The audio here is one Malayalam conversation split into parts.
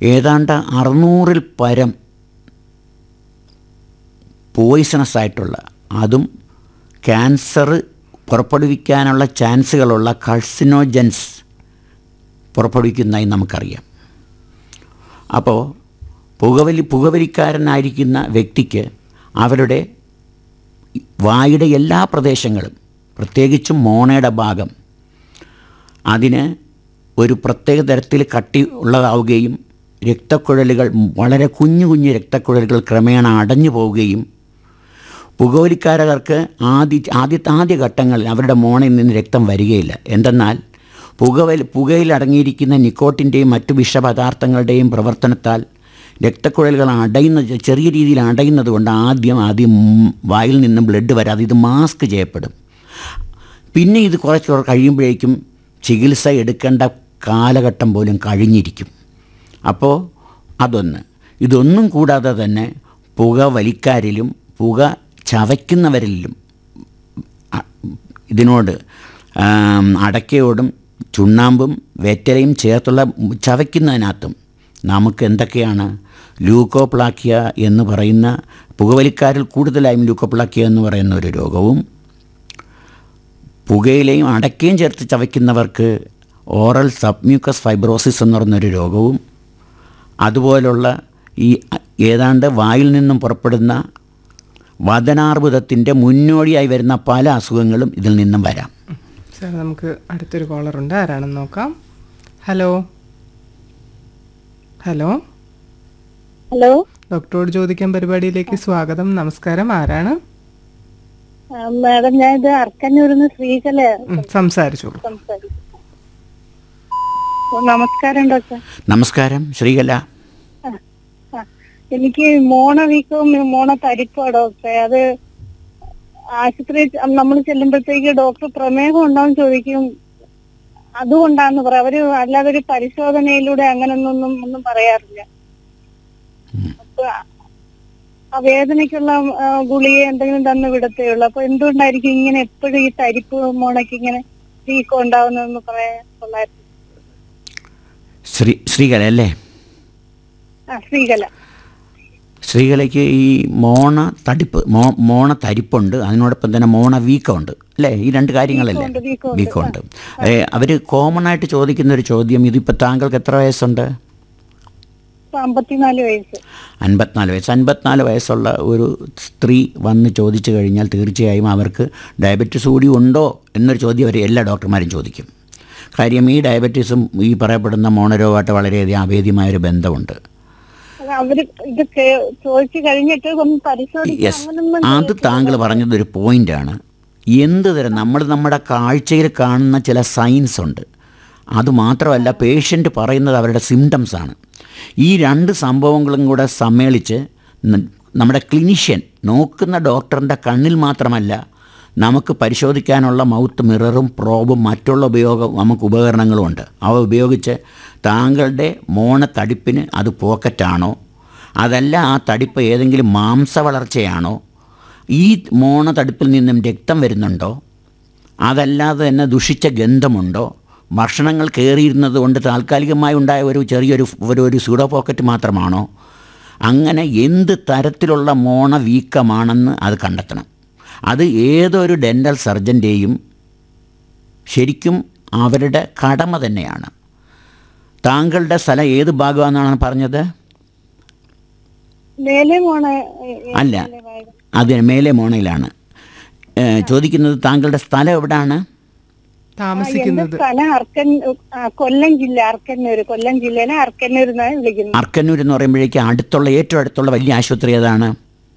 ഏതാണ്ട് അറുന്നൂറിൽ പരം പോയിസണസ് ആയിട്ടുള്ള അതും ക്യാൻസർ പുറപ്പെടുവിക്കാനുള്ള ചാൻസുകളുള്ള കൾസിനോജൻസ് പുറപ്പെടുവിക്കുന്നതായി നമുക്കറിയാം അപ്പോൾ പുകവലി പുകവലിക്കാരനായിരിക്കുന്ന വ്യക്തിക്ക് അവരുടെ വായുടെ എല്ലാ പ്രദേശങ്ങളും പ്രത്യേകിച്ചും മോണയുടെ ഭാഗം അതിന് ഒരു പ്രത്യേക തരത്തിൽ കട്ടി ഉള്ളതാവുകയും രക്തക്കുഴലുകൾ വളരെ കുഞ്ഞു കുഞ്ഞു രക്തക്കുഴലുകൾ ക്രമേണ അടഞ്ഞു പോവുകയും പുകവലിക്കാരകർക്ക് ആദ്യ ആദ്യത്തെ ആദ്യ ഘട്ടങ്ങളിൽ അവരുടെ മോണയിൽ നിന്ന് രക്തം വരികയില്ല എന്തെന്നാൽ പുകവലി പുകയിൽ അടങ്ങിയിരിക്കുന്ന നിക്കോട്ടിൻ്റെയും മറ്റു വിഷപദാർത്ഥങ്ങളുടെയും പ്രവർത്തനത്താൽ രക്തക്കുഴലുകൾ അടയുന്ന ചെറിയ രീതിയിൽ അടയുന്നത് കൊണ്ട് ആദ്യം ആദ്യം വായിൽ നിന്നും ബ്ലഡ് വരാതെ ഇത് മാസ്ക് ചെയ്യപ്പെടും പിന്നെ ഇത് കുറച്ച് കഴിയുമ്പോഴേക്കും ചികിത്സ എടുക്കേണ്ട കാലഘട്ടം പോലും കഴിഞ്ഞിരിക്കും അപ്പോൾ അതൊന്ന് ഇതൊന്നും കൂടാതെ തന്നെ പുക വലിക്കാരിലും പുക ചവയ്ക്കുന്നവരിലും അ- ഇതിനോട് ആം, അടയ്ക്കയോടും ചുണ്ണാമ്പും വെറ്റലയും ചേർത്തുള്ള ചവയ്ക്കുന്നതിനകത്തും നമുക്ക് എന്തൊക്കെയാണ് ലൂക്കോപ്ലാക്കിയ എന്ന് പറയുന്ന പുകവലിക്കാരിൽ കൂടുതലായും ലൂക്കോപ്ലാക്കിയ എന്ന് പറയുന്ന ഒരു രോഗവും പുകയിലയും അടയ്ക്കയും ചേർത്ത് ചവയ്ക്കുന്നവർക്ക് ഓറൽ സബ്മ്യൂക്കസ് ഫൈബ്രോസിസ് എന്ന് പറയുന്നൊരു രോഗവും അതുപോലുള്ള ഈ ഏതാണ്ട് വായിൽ നിന്നും പുറപ്പെടുന്ന വദനാർബുദത്തിൻ്റെ മുന്നോടിയായി വരുന്ന പല അസുഖങ്ങളും ഇതിൽ നിന്നും വരാം സാർ നമുക്ക് അടുത്തൊരു കോളർ ഉണ്ട് ആരാണെന്ന് നോക്കാം ഹലോ ഹലോ ഹലോ ഡോക്ടറോട് ചോദിക്കാൻ പരിപാടിയിലേക്ക് സ്വാഗതം നമസ്കാരം ആരാണ് ആ, മാഡം ഞാൻ ഇത് അർക്കന്നൂരിന്ന് ശ്രീകല ഉം, സംസാരിച്ചോളൂ സംസാരിക്കും ഓ, നമസ്കാരം ഡോക്ടർ നമസ്കാരം ശ്രീകല ആ, ആ. എനിക്ക് മോണ വീക്കവും മോണ തരിപ്പോ ഡോക്ടറെ അത് ആശുപത്രി നമ്മൾ ചെല്ലുമ്പോഴത്തേക്ക് ഡോക്ടർ പ്രമേഹം ഉണ്ടാവും ചോദിക്കും അതുകൊണ്ടാന്ന് പറയാം അവര് അല്ലാതെ ഒരു പരിശോധനയിലൂടെ അങ്ങനൊന്നും ഒന്നും പറയാറില്ല അപ്പൊ ആ വേദനയ്ക്കുള്ള ആ, ഗുളിക എന്തെങ്കിലും തന്ന് വിടത്തേ ഉള്ളൂ അപ്പൊ എന്തുകൊണ്ടായിരിക്കും ഇങ്ങനെ എപ്പോഴും ഈ തരിപ്പ് മോണയ്ക്ക് ഇങ്ങനെ വീക്കം ഉണ്ടാവുന്നതെന്ന് പറയാൻ കൊള്ളായിരുന്നു ശ്രീ ശ്രീകല അല്ലേ ആ ശ്രീകല സ്ത്രീകളിലേക്ക് ഈ മോണ തടിപ്പ് മോ മോണ തരിപ്പുണ്ട് അതിനോടൊപ്പം തന്നെ മോണ വീക്കമുണ്ട് അല്ലേ ഈ രണ്ട് കാര്യങ്ങളല്ലേ വീക്കമുണ്ട്, വീക്കമുണ്ട്. വീക്കമുണ്ട് അവർ കോമൺ ആയിട്ട് ചോദിക്കുന്ന ഒരു ചോദ്യം ഇതിപ്പോൾ താങ്കൾക്ക് എത്ര വയസ്സുണ്ട് ഇപ്പൊ അമ്പത്തിനാല് വയസ്സ് അൻപത്തിനാല് വയസ്സ് അൻപത്തിനാല് വയസ്സുള്ള ഒരു സ്ത്രീ വന്ന് ചോദിച്ചു കഴിഞ്ഞാൽ തീർച്ചയായും അവർക്ക് ഡയബറ്റീസ് കൂടി ഉണ്ടോ എന്നൊരു ചോദ്യം അവർ എല്ലാ ഡോക്ടർമാരും ചോദിക്കും കാര്യം ഈ ഡയബറ്റീസും ഈ പറയപ്പെടുന്ന മോണരോഗമായിട്ട് വളരെയധികം അഭേദ്യമായൊരു ബന്ധമുണ്ട് അത് അവര് ഇത് കേ- ചോദിച്ചു കഴിഞ്ഞിട്ട് ഒന്ന് പരിശോധിക്കാൻ യെസ് അങ്ങനൊന്നും അത് താങ്കൾ പറഞ്ഞത് ഒരു പോയിൻ്റാണ് എന്ത് തരം നമ്മൾ നമ്മുടെ കാഴ്ചയിൽ കാണുന്ന ചില സൈൻസ് ഉണ്ട് അതുമാത്രമല്ല പേഷ്യൻ്റ് പറയുന്നത് അവരുടെ സിംറ്റംസ് ആണ് ഈ രണ്ട് സംഭവങ്ങളും കൂടെ സമ്മേളിച്ച് ന- നമ്മുടെ ക്ലിനിഷ്യൻ നോക്കുന്ന ഡോക്ടറിൻ്റെ കണ്ണിൽ മാത്രമല്ല നമുക്ക് പരിശോധിക്കാനുള്ള മൗത്ത് മിററും പ്രോബും മറ്റുള്ള ഉപയോഗം നമുക്ക് ഉപകരണങ്ങളും ഉണ്ട് അവ ഉപയോഗിച്ച് താങ്കളുടെ മോണ തടിപ്പിന് അത് പോക്കറ്റാണോ അതല്ല ആ തടിപ്പ് ഏതെങ്കിലും മാംസ വളർച്ചയാണോ ഈ മോണ തടിപ്പിൽ നിന്നും രക്തം വരുന്നുണ്ടോ അതല്ലാതെ തന്നെ ദുഷിച്ച ഗന്ധമുണ്ടോ ഭക്ഷണങ്ങൾ കയറിയിരുന്നത് കൊണ്ട് താൽക്കാലികമായി ഉണ്ടായ ഒരു ചെറിയൊരു ഒരു ഒരു സൂഡോ പോക്കറ്റ് മാത്രമാണോ അങ്ങനെ എന്ത് തരത്തിലുള്ള മോണ വീക്കമാണെന്ന് അത് കണ്ടെത്തണം അത് ഏതൊരു ഡെൻ്റൽ സർജൻ്റെയും ശരിക്കും അവരുടെ കടമ തന്നെയാണ് താങ്കളുടെ സ്ഥലം ഏത് ഭാഗമാണെന്നാണ് പറഞ്ഞത് മേലെ മോണ അല്ല അതിന് മേലെ മോണയിലാണ് ഏ, ചോദിക്കുന്നത് താങ്കളുടെ സ്ഥലം എവിടാണ് എന്റെ താമസിക്കുന്നത് സ്ഥലം അർക്കൻ ആ, കൊല്ലം ജില്ല അർക്കന്നൂര് കൊല്ലം ജില്ലയിലെ അർക്കന്നൂർ എന്നാണ് വിളിക്കുന്നത് അർക്കന്നൂർ എന്ന് പറയുമ്പോഴേക്ക് അടുത്തുള്ള ഏറ്റവും അടുത്തുള്ള വലിയ ആശുപത്രി ഏതാണ്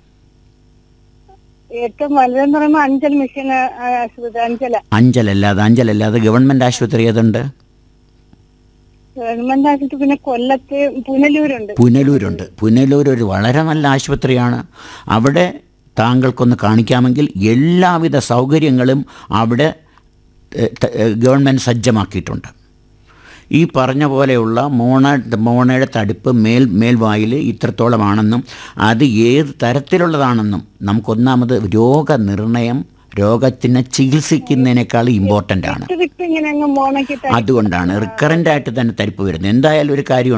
ഏറ്റവും വലുതെന്ന് പറയുമ്പോ അഞ്ചൽ മിഷൻ ആ, ആശുപത്രി അഞ്ചല അഞ്ചലല്ലാതെ അഞ്ചലല്ലാതെ ഗവൺമെൻറ് ആശുപത്രി ഏതുണ്ട് ഗവൺമെന്റ് ആശുപത്രി പിന്നെ കൊല്ലത്ത് പുനലൂരുണ്ട് പുനലൂരുണ്ട് പുനലൂർ ഒരു വളരെ നല്ല ആശുപത്രിയാണ് അവിടെ താങ്കൾക്കൊന്ന് കാണിക്കാമെങ്കിൽ എല്ലാവിധ സൗകര്യങ്ങളും അവിടെ ഏഹ്, ത- ഏഹ്, ഗവൺമെൻറ് സജ്ജമാക്കിയിട്ടുണ്ട് ഈ പറഞ്ഞ പോലെയുള്ള മോണ മോണയുടെ തടിപ്പ് മേൽ മേൽവായിൽ ഇത്രത്തോളമാണെന്നും അത് ഏത് തരത്തിലുള്ളതാണെന്നും നമുക്കൊന്നാമത് രോഗനിർണയം രോഗത്തിനെ ചികിത്സിക്കുന്നതിനേക്കാൾ ഇമ്പോർട്ടൻ്റ് ആണ് വിട്ട് വിട്ട് ഇങ്ങനെ അങ്ങ് മോണയ്ക്ക് തരി- അതുകൊണ്ടാണ് റിക്കറൻ്റ് ആയിട്ട് തന്നെ തരിപ്പ് വരുന്നത് എന്തായാലും ഒരു കാര്യം